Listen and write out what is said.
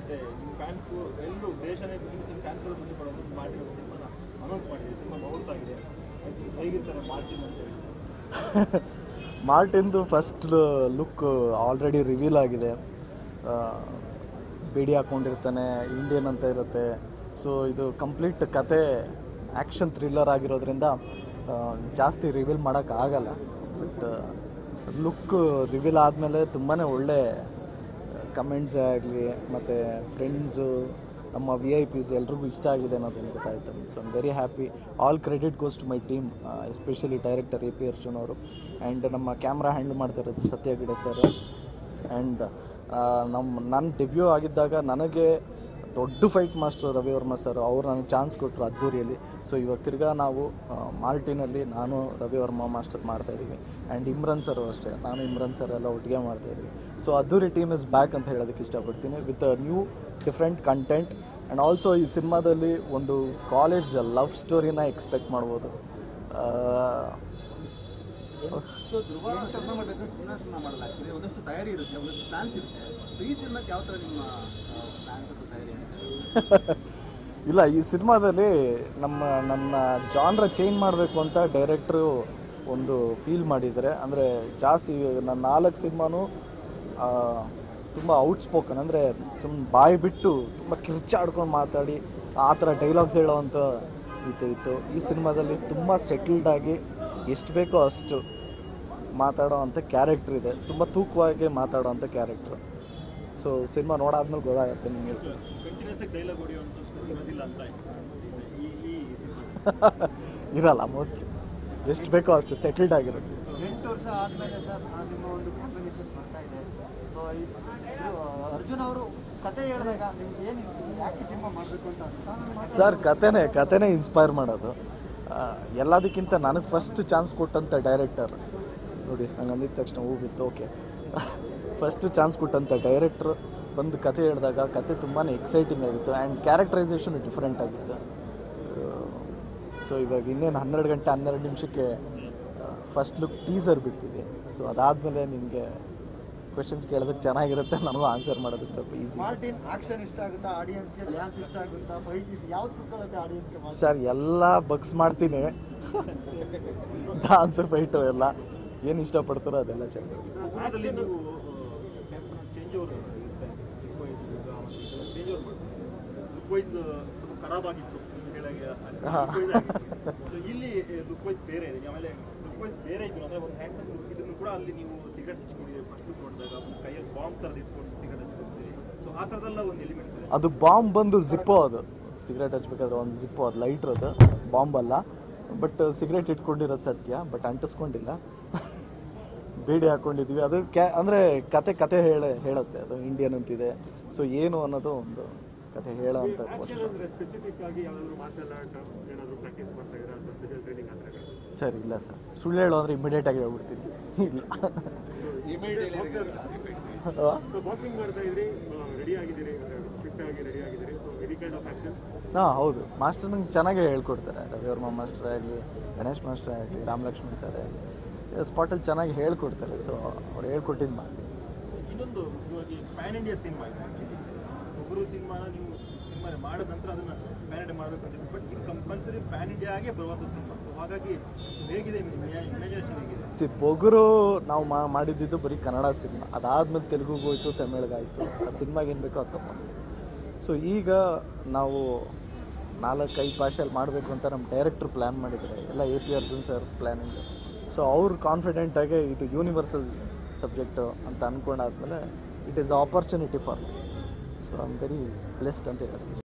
ಮತ್ತೆ ನಿಮ್ಮ ಫ್ಯಾನ್ಸ್ಗೂ ಎಲ್ಲರೂ ದೇಶನೇ ಖುಷಿ ನಿಮ್ಮ ಫ್ಯಾನ್ಸ್ಗಳು ಖುಷಿ ಪಡೋದು ಮಾರ್ಟಿನ್ ಒಂದು ಸಿನಿಮಾನ ಅನೌನ್ಸ್ ಮಾಡಿದೆ ಸಿನಿಮಾ ನೋಡ್ತಾ ಇದೆ ಅದು ಹೇಗಿರ್ತಾರೆ ಮಾರ್ಟಿನ್ ಅಂತ ಹೇಳಿ ಮಾರ್ಟಿನ್ದು ಫಸ್ಟ್ ಲುಕ್ ಆಲ್ರೆಡಿ ರಿವೀಲ್ ಆಗಿದೆ ಆ, ಬೇಡಿ ಹಾಕ್ಕೊಂಡಿರ್ತಾನೆ ಇಂಡಿಯನ್ ಅಂತ ಇರುತ್ತೆ ಸೊ ಇದು ಕಂಪ್ಲೀಟ್ ಕತೆ ಆ್ಯಕ್ಷನ್ ಥ್ರಿಲ್ಲರ್ ಆಗಿರೋದ್ರಿಂದ ಆ, ಜಾಸ್ತಿ ರಿವೀಲ್ ಮಾಡೋಕ್ಕಾಗಲ್ಲ ಬಟ್ ಲುಕ್ ರಿವೀಲ್ ಆದಮೇಲೆ ತುಂಬಾ ಒಳ್ಳೆ ಕಮೆಂಟ್ಸೇ ಆಗಲಿ ಮತ್ತು ಫ್ರೆಂಡ್ಸು ನಮ್ಮ ವಿ ಐ ಪಿಸ್ ಎಲ್ರಿಗೂ ಇಷ್ಟ ಆಗಿದೆ ಅನ್ನೋದನ್ನು ಗೊತ್ತಾಯಿತು so I'm very happy all credit goes to my team especially director A P Arjun ಅವರು ಆ್ಯಂಡ್ ನಮ್ಮ ಕ್ಯಾಮ್ರಾ ಹ್ಯಾಂಡಲ್ ಮಾಡ್ತಾ ಇರೋದು ಸತ್ಯ ಗಿಡೆ ಸರ್ ಆ್ಯಂಡ್ ನಮ್ಮ ನನ್ನ ಡೆಬ್ಯೂ ಆಗಿದ್ದಾಗ ನನಗೆ ದೊಡ್ಡ fight master Ravi Varma sir ಅವ್ರು ನನಗೆ ಚಾನ್ಸ್ ಕೊಟ್ಟರು ಅದ್ದೂರಿಯಲ್ಲಿ ಸೊ ಇವಾಗ ತಿರ್ಗಾ ನಾವು ಆ, ಮಾಲ್ಟಿನಲ್ಲಿ ನಾನು ರವಿ ವರ್ಮ ಮಾಸ್ಟರ್ ಮಾಡ್ತಾ ಇದ್ದೀವಿ ಆ್ಯಂಡ್ ಇಮ್ರಾನ್ ಸರ್ ಅಷ್ಟೇ ನಾನು ಇಮ್ರಾನ್ ಸರ್ ಎಲ್ಲ ಒಟ್ಟಿಗೆ ಮಾಡ್ತಾ ಇದ್ದೀವಿ ಸೊ ಅದ್ದೂರಿ ಟೀಮ್ ಇಸ್ ಬ್ಯಾಕ್ ಅಂತ ಹೇಳೋದಕ್ಕೆ ಇಷ್ಟಪಡ್ತೀನಿ with a new different content and also ಈ ಸಿನಿಮಾದಲ್ಲಿ ಒಂದು ಕಾಲೇಜ್ ಲವ್ ಸ್ಟೋರಿನ ಎಕ್ಸ್ಪೆಕ್ಟ್ ಮಾಡ್ಬೋದು ಆ, ಸೊ ಧ್ರುವ ಸಿನಿಮಾ ಮಾಡಬೇಕಾದ್ರೆ ಸಿನಿಮಾ ಸಿನಿಮಾ ಮಾಡಲ್ಲ ಆಕ್ಚುಲಿ ಒಂದಷ್ಟು ತಯಾರಿ ಇರುತ್ತೆ ಒಂದಷ್ಟು ಪ್ಲಾನ್ಸ್ ಇರುತ್ತೆ ಸೊ ಈ ಸಿನಿಮಾಕ್ಕೆ ಯಾವ ಥರ ನಿಮ್ಮ ಪ್ಲಾನ್ಸ್ ಅಥವಾ ತಯಾರಿ ಆಗಿದೆ ಇಲ್ಲ ಈ ಸಿನಿಮಾದಲ್ಲಿ ನಮ್ಮ ನನ್ನ ಜಾನ್ರ ಚೇಂಜ್ ಮಾಡಬೇಕು ಅಂತ ಡೈರೆಕ್ಟ್ರು ಒಂದು ಫೀಲ್ ಮಾಡಿದ್ದಾರೆ ಅಂದರೆ ಜಾಸ್ತಿ ನನ್ನ ನಾಲ್ಕು ಸಿನಿಮಾನು ತುಂಬ ಔಟ್ಸ್ಪೋಕನ್ ಅಂದರೆ ಸುಮ್ಮನೆ ಬಾಯಿ ಬಿಟ್ಟು ತುಂಬ ಕಿರ್ಚಾಡ್ಕೊಂಡು ಮಾತಾಡಿ ಆ ಥರ ಡೈಲಾಗ್ಸ್ ಹೇಳೋವಂಥ ಇತ್ತು ಇತ್ತು ಈ ಸಿನಿಮಾದಲ್ಲಿ ತುಂಬ ಸೆಟಲ್ಡ್ ಆಗಿ ಎಷ್ಟು ಬೇಕೋ ಅಷ್ಟು ಮಾತಾಡೋ ಅಂಥ ಕ್ಯಾರೆಕ್ಟ್ರ್ ಇದೆ ತುಂಬ ತೂಕವಾಗಿ ಮಾತಾಡೋ ಅಂಥ ಕ್ಯಾರೆಕ್ಟ್ರು ಸೊ ಸಿನಿಮಾ ನೋಡಾದ್ಮೇಲೆ ಗೊತ್ತಾಗುತ್ತೆ ನಿಮಗೆ ಕಂಟಿನ್ಯೂಸ್ ಆಗಿ ಡೈಲಾಗ್ ಹೊಡೆಯುವಂಥದ್ದು ಇರೋದಿಲ್ಲ ಅಂತ ಅನ್ಸುತ್ತೆ ಈ ಈ ಸಿನಿಮಾ ಇರಲ್ಲ ಮೋಸ್ಟ್ಲಿ ಎಷ್ಟು ಬೇಕೋ ಅಷ್ಟು ಸೆಟಲ್ಡ್ ಆಗಿರುತ್ತೆ ಎಂಟು ವರ್ಷ ಆದಮೇಲೆ ಸರ್ ನಿಮ್ಮ ಒಂದು ಕಾಂಬಿನೇಷನ್ ಬರ್ತಾ ಇದೆ ಸೊ ಅರ್ಜುನ್ ಅವರು ಕತೆ ಹೇಳಿದಾಗ ನಿಮ್ಗೆ ಏನು ಯಾಕೆ ಸಿನಿಮಾ ಮಾಡಬೇಕು ಅಂತ ಅನ್ಸುತ್ತಾ? ಸರ್ ಕತೆನೇ ಕತೆನೇ ಇನ್ಸ್ಪೈರ್ ಮಾಡೋದು ಆ, ಎಲ್ಲದಕ್ಕಿಂತ ನನಗೆ ಫಸ್ಟ್ ಚಾನ್ಸ್ ಕೊಟ್ಟಂಥ ಡೈರೆಕ್ಟರ್ ನೋಡಿ ಹಂಗೆ ಅಂದಿದ ತಕ್ಷಣ ಹೂ ಬಿತ್ತು ಓಕೆ ಫಸ್ಟ್ ಚಾನ್ಸ್ ಕೊಟ್ಟಂಥ ಡೈರೆಕ್ಟ್ರು ಬಂದು ಕತೆ ಹೇಳಿದಾಗ ಕತೆ ತುಂಬಾ ಎಕ್ಸೈಟಿಂಗ್ ಆಗಿತ್ತು ಆ್ಯಂಡ್ ಕ್ಯಾರೆಕ್ಟರೈಸೇಷನ್ ಡಿಫ್ರೆಂಟ್ ಆಗಿತ್ತು ಸೊ ಇವಾಗ ಇನ್ನೇನು ಹನ್ನೆರಡು ಗಂಟೆ ಹನ್ನೆರಡು ನಿಮಿಷಕ್ಕೆ ಫಸ್ಟ್ ಲುಕ್ ಟೀಸರ್ ಬಿಡ್ತೀವಿ ಸೊ ಅದಾದಮೇಲೆ ನಿಮಗೆ ಕ್ವೆಶನ್ಸ್ ಕೇಳೋದಕ್ಕೆ ಚೆನ್ನಾಗಿರುತ್ತೆ ನನಗೂ ಆನ್ಸರ್ ಮಾಡೋದಕ್ಕೆ ಸ್ವಲ್ಪ ಈಸಿ ಮಾರ್ಟಿನ್ ಆಕ್ಷನ್ ಇಷ್ಟ ಆಗುತ್ತಾ ಆಡಿಯನ್ಸ್ಗೆ ಡ್ಯಾನ್ಸ್ ಇಷ್ಟ ಆಗುತ್ತಾ ಫೈಟ್ ಇದು ಯಾವ್ದು ಕುತ್ಕೊಳ್ಳುತ್ತೆ ಆಡಿಯನ್ಸ್ಗೆ ಸರ್ ಎಲ್ಲ ಬಗ್ಸ್ ಮಾಡ್ತೀನಿ ಡಾನ್ಸ್ ಫೈಟು ಎಲ್ಲ ಏನು ಇಷ್ಟಪಡ್ತಾರೋ ಅದೆಲ್ಲ ಚೆನ್ನಾಗಿ ಅದರಲ್ಲಿ ನೀವು ಕ್ಯಾರೆಕ್ಟರ್ ಚೇಂಜ್ ಓವರ್ ಇರ್ತಾ ಇತ್ತು ಚಿಕ್ಕ ವಯಸ್ಸು ಈಗ ಚೇಂಜ್ ಓವರ್ ಮಾಡ್ತಾರೆ ಲುಕ್ ವೈಸ್ ಸ್ವಲ್ಪ ಖರಾಬ್ ಆಗಿತ್ತು ಹೇಳಾಗೆ ಹಾ. ಸೊ ಇಲ್ಲಿ ಲುಕ್ ವೈಸ್ ಬೇರೆ ಇದೆ ಆಮೇಲೆ ಲುಕ್ ವೈಸ್ ಬೇರೆ ಇದ್ರು ಅಂದ್ರೆ ಒಂದು ಹ್ಯಾಂಡ್ಸಮ್ ಲುಕ್ ಇದನ್ನು ಕೂಡ ಅಲ್ಲಿ ನೀವು ಸಿಗರೆಟ್ ಹಚ್ಕೊಂಡಿದ್ದೀರಿ ಫಸ್ಟ್ ಲುಕ್ ನೋಡಿದಾಗ ಒಂದು ಕೈಯಲ್ಲಿ ಬಾಂಬ್ ಥರದ್ದು ಇಟ್ಕೊಂಡು ಸಿಗರೆಟ್ ಹಚ್ಕೊಂಡಿದ್ದೀರಿ ಸೊ ಆ ಥರದೆಲ್ಲ ಒಂದು ಎಲಿಮೆಂಟ್ಸ್ ಇದೆ ಅದು ಬಾಂಬ್ ಬಂದು ಜಿಪ್ಪೋ ಅದು ಸಿಗರೇಟ್ ಹಚ್ಬೇಕಾದ್ರೆ ಒಂದು ಜಿಪ್ಪೋ ಅದು ಲೈಟ್ರ್ ಅದು ಬಾಂಬ್ ಅಲ್ಲ ಬಟ್ ಸಿಗರೇಟ್ ಇಟ್ಕೊಂಡಿರೋದು ಸತ್ಯ ಬಟ್ ಅಂಟಿಸ್ಕೊಂಡಿಲ್ಲ ಬೇಡಿ ಹಾಕ್ಕೊಂಡಿದ್ವಿ ಅದು ಕ್ಯಾ ಅಂದರೆ ಕತೆ ಕತೆ ಹೇಳ ಹೇಳುತ್ತೆ ಅದು ಇಂಡಿಯನ್ ಅಂತಿದೆ ಸೊ ಏನು ಅನ್ನೋದು ಒಂದು ಕತೆ ಹೇಳೋ ಅಂತ ಸ್ಪೆಸಿಫಿಕ್ ಆಗಿ ಯಾವ್ದಾದ್ರು ಮಾರ್ಷಲ್ ಆರ್ಟ್ ಏನಾದ್ರು ಪ್ರಾಕ್ಟೀಸ್ ಮಾಡ್ತಾ ಇದ್ದೀರಾ ಅಥವಾ ಸ್ಪೆಷಲ್ ಟ್ರೈನಿಂಗ್ ಅಂತ ಸರ್ ಇಲ್ಲ ಸರ್ ಸುಳ್ಳು ಹೇಳೋ ಅಂದರೆ ಇಮಿಡಿಯೇಟಾಗಿ ಹೇಳ್ಬಿಡ್ತೀನಿ ಇಲ್ಲ ಅಲ್ವಾ? ಸೊ ಬಾಕ್ಸಿಂಗ್ ಮಾಡ್ತಾ ಇದ್ರಿ ರೆಡಿ ಆಗಿದ್ದೀರಿ ಫಿಟ್ ಆಗಿ ರೆಡಿ ಆಗಿದ್ದೀರಿ so any kind of action ಹಾಂ ಹೌದು ಮಾಸ್ಟರ್ ನಂಗೆ ಚೆನ್ನಾಗೇ ಹೇಳ್ಕೊಡ್ತಾರೆ ರವಿವರ್ಮ ಮಾಸ್ಟರ್ ಆಗಲಿ ಗಣೇಶ್ ಮಾಸ್ಟರ್ ಆಗಲಿ ರಾಮಲಕ್ಷ್ಮಣ್ ಸರ್ ಆಗಲಿ ಸ್ಪಾಟಲ್ಲಿ ಚೆನ್ನಾಗಿ ಹೇಳ್ಕೊಡ್ತಾರೆ ಸೊ ಅವ್ರು ಹೇಳ್ಕೊಟ್ಟಿದ್ದು ಮಾಡ್ತೀನಿ ಇನ್ನೊಂದು ಇವಾಗ ಪ್ಯಾನ್ ಇಂಡಿಯಾ ಸಿನಿಮಾ ಇದೆ ಆ್ಯಕ್ಚುಲಿ ಒಬ್ಬರು ಸಿನಿಮಾನ ನೀವು ಸಿನಿಮಾ ಮಾಡಿದ ನಂತರ ಅದನ್ನ ಪ್ಯಾನ್ ಇಂಡಿಯಾ ಮಾಡಬೇಕು ಅಂತ ಬಟ್ ಇದು ಕಂಪಲ್ಸರಿ ಪ್ಯಾನ್ ಇಂಡಿಯಾಗೆ ಬರುವಂಥ ಸಿನಿಮಾ ಸೊ ಹಾಗಾಗಿ ಹೇಗಿದೆ ಇಮ್ಯಾಜಿನೇಷನ್ ಹೇಗಿದೆ ಸಿ ಪೊಗುರು ನಾವು ಮಾ ಮಾಡಿದ್ದಿದ್ದು ಬರೀ ಕನ್ನಡ ಸಿನಿಮಾ ಅದಾದ್ಮೇಲೆ ತೆಲುಗುಗೆ ಹೋಯ್ತು ತಮಿಳ್ಗಾಯ್ತು ಆ ಸಿನಿಮಾಗೆ ಏನು ಬೇಕೋ ಅದು ತಗೊಂಡು ಸೊ ಈಗ ನಾವು ನಾಲ್ಕೈದು ಭಾಷೆಯಲ್ಲಿ ಮಾಡಬೇಕು ಅಂತ ನಮ್ಮ ಡೈರೆಕ್ಟ್ರ್ ಪ್ಲ್ಯಾನ್ ಮಾಡಿದ್ದಾರೆ ಎಲ್ಲ A P Arjun sir planning so ಅವ್ರು ಕಾನ್ಫಿಡೆಂಟಾಗಿ ಇದು ಯೂನಿವರ್ಸಲ್ ಸಬ್ಜೆಕ್ಟು ಅಂತ ಅಂದ್ಕೊಂಡಾದ್ಮೇಲೆ it is opportunity for so I am very blessed ಅಂತ ಹೇಳೋದು